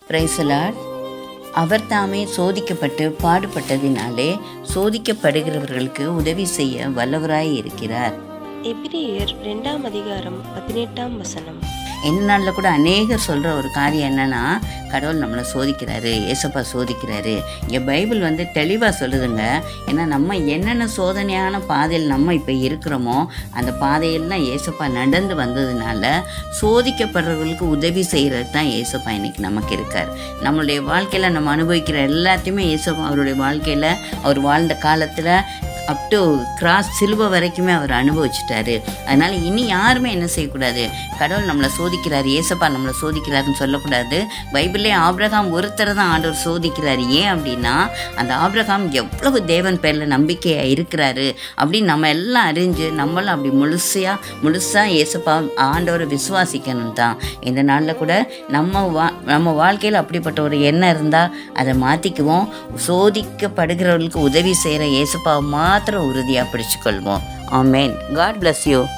பிரைசலாட் அவர் தாமே சோதிக்கப்பட்டு பாடுபட்டதினாலே சோதிக்கப்படுகிறவர்களுக்கு உதவி செய்ய வல்லவராய் இருக்கிறார் எபிரேயர் ரெண்டாம் அதிகாரம் பதினெட்டாம் வசனம் இந்த நாளில் கூட அநேகர் சொல்கிற ஒரு காரியம் என்னன்னா கடவுள் நம்மளை சோதிக்கிறாரு ஏசப்பா சோதிக்கிறாரு இங்கே பைபிள் வந்து தெளிவாக சொல்லுதுங்க ஏன்னா நம்ம என்னென்ன சோதனையான பாதையில் நம்ம இப்போ இருக்கிறோமோ அந்த பாதையெல்லாம் ஏசப்பா நடந்து வந்ததுனால சோதிக்கப்படுறவர்களுக்கு உதவி செய்கிறது தான் ஏசப்பா இன்னைக்கு நமக்கு இருக்கார் நம்மளுடைய வாழ்க்கையில் நம்ம அனுபவிக்கிற எல்லாத்தையுமே ஏசப்பா அவருடைய வாழ்க்கையில் அவர் வாழ்ந்த காலத்தில் அப் டு கிராஸ் சிலுவை வரைக்குமே அவர் அனுபவிச்சிட்டாரு அதனால் இனி யாருமே என்ன செய்யக்கூடாது கடவுள் நம்மளை சோதிக்கிறாரு ஏசப்பா நம்மளை சோதிக்கிறாருன்னு சொல்லக்கூடாது பைபிளே ஆபிரகாம் ஒருத்தர் தான் ஆண்டவர் சோதிக்கிறாரு ஏன் அப்படின்னா அந்த ஆபிரகாம் எவ்வளவு தேவன் பேரில் நம்பிக்கையாக இருக்கிறாரு அப்படின்னு நம்ம எல்லாம் அறிஞ்சு நம்மளும் அப்படி முழுசையாக முழுசாக ஏசப்பா ஆண்டவரை விசுவாசிக்கணும் தான் இந்த நாளில் கூட நம்ம வா நம்ம வாழ்க்கையில் அப்படிப்பட்ட ஒரு எண்ணம் இருந்தால் அதை மாற்றிக்குவோம் சோதிக்கப்படுகிறவர்களுக்கு உதவி செய்கிற ஏசப்பாவை மாத்திரம் உறுதியாக பிடிச்சுக்கொள்வோம் ஆமேன் காட் bless யூ